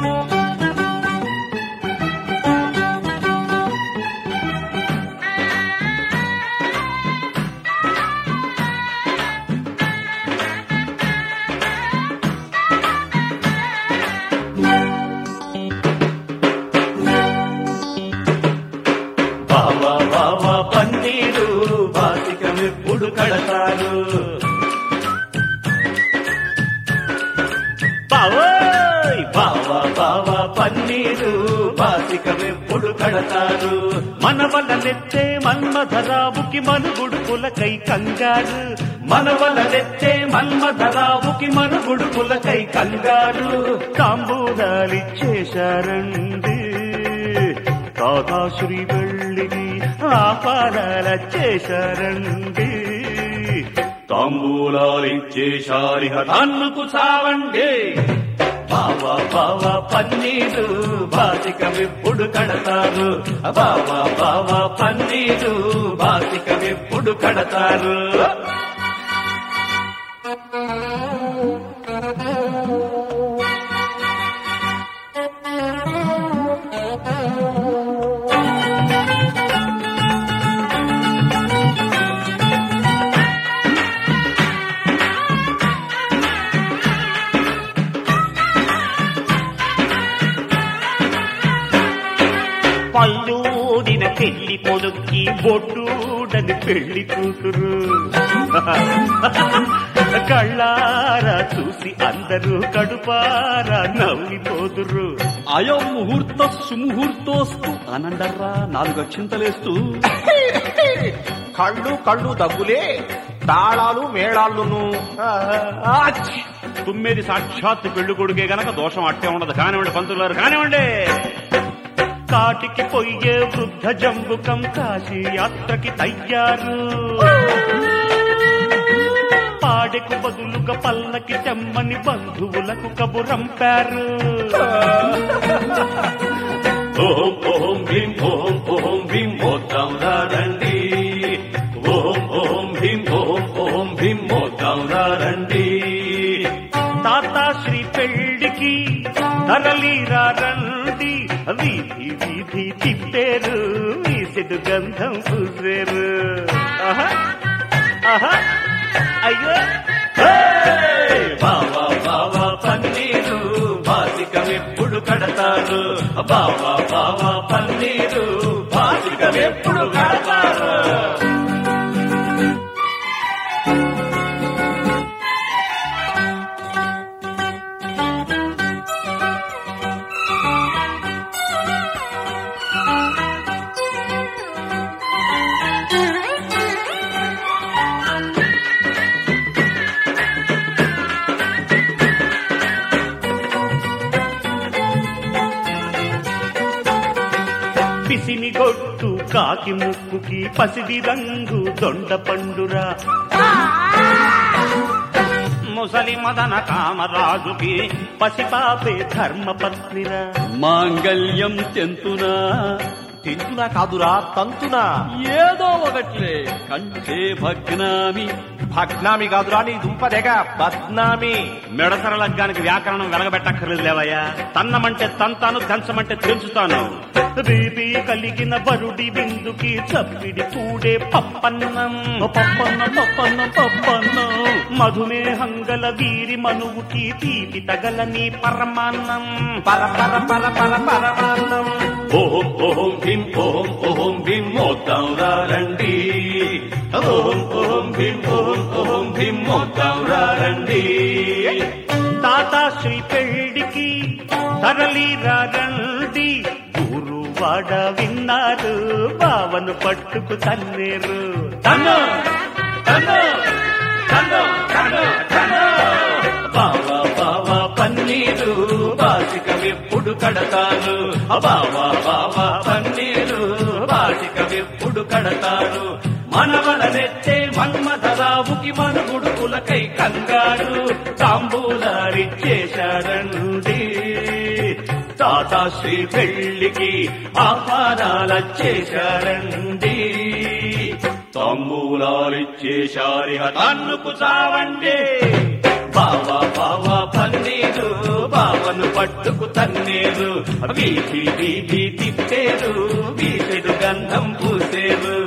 బావా బావా పన్నీరు బాసికమెప్పుడు కడతారు బావోయ్ బావా బావా పన్నీరు బాసికమెప్పుడు కడతారు మన వలనెత్తే మన్మధరావుకి మనుగుడు పులకై కంగారు మన వలనెత్తే మన్మధరావుకి మనుగుడు పులకై కంగారు తాంబూలాలిచ్చేశారండి కాకాశ్రీ వెళ్ళిని ఆపారాల చేశారండి తాంబూలాలిచ్చేశారిహ తన్నుకు చావండి బావా బావా పన్నీరు బాసికమెప్పుడు కడతారు బావా బావా పన్నీరు బాసికమెప్పుడు కడతారు పల్లూడిన పెళ్లి కొడుక్కి బొడ్డూడని పెళ్లి కూతురు కళ్ళారా చూసి అందరూ కడుపారా నవ్విపోదురు అయం ముహూర్త సుముహూర్తోస్తు అనండర్రా నాలుగు అక్షింతలేస్తూ కళ్ళు కళ్ళు దగ్గులే తాళాలు మేళాళ్ళును తుమ్మేది సాక్షాత్ పెళ్లి కొడుకే గనక దోషం అట్టే ఉండదు కానివ్వండి పంతులారు కానివ్వండి కాటికి పొయ్యే వృద్ధ జంబుకం కాశీ యాత్రకి తయ్యారు పాడెకు బదులుగా పల్లకి తెమ్మని బంధువులకు కబురంపారు ఓం ఓం భీం ఓం ఓం భీం మోద్దాం రండి ఓం ఓం భీం ఓం ఓం భీం మోద్దాం రండి తాత శ్రీ పెళ్లికి తరలిరా రండి వీధి వీధి తిప్పేరు వీసెడు గంధం పూసేరు ఆహా ఆహా అయ్యో ఏయ్! బావా బావా పన్నీరు బాసికమెప్పుడు కడతారు బావా బావా పన్నీరు బాసికమెప్పుడు కడతారు పిసిని గొట్టు కాకి ముక్కుకి పసిడి రంగు దొండ పండురా ముసలి మదన కామరాజుకి పసిపాపే ధర్మ పత్నిరా మాంగళ్యం తెంతునా తింటున్నా కాదురా తంతునా ఏదో ఒకట్లే కంటే భగ్నామి భగ్నామి కాదురా నీ దుంపదెగ బద్నామి మెడసర లగ్గానికి వ్యాకరణం వెలగబెట్టక్కర్లేదు లేవయ్యా తన్నమంటే తంతాను దంచమంటే తెంచుతాను బీబీ కలిగిన బరుడి విందుకి చప్పిడి కూడే పప్పన్నం పప్పన్న పప్పన్న పప్పన్నం మధుమేహంగల వీరి మనువుకి తీపి తగలని పరమాన్నం పర పర పర పర పరమాన్నం ఓం ఓం భీం ఓం ఓం భీం మోద్దాం రండి ఓం ఓం భీం ఓం ఓం భీం మోద్దాం రండి తాత శ్రీ పెళ్లికి తరలి రండి గురువాడ విన్నారు బావను పట్టుకు తన్నేరు తన్ను తన్ను తన్ను తన్ను తన్ను బావా బావా పన్నీరు బాసికమెప్పుడు కడతారు బావా బావా పన్నీరు బాసికమెప్పుడు కడతారు మనవలనెత్తే మన్మధరావుకి మనుగుడు పులకై కంగారు తాంబూలారిచ్చేశారండి తాత శ్రీ పెళ్లికి ఆహ్వానాలచ్చేశారండి తాంబూలాలిచ్చేశారి తన్నుకు చావండి బావా బావా పన్నీరు బావను పట్టుకు తన్నేరు వీధి వీధి తిప్పేరు వీధెడు గంధం పూసేరు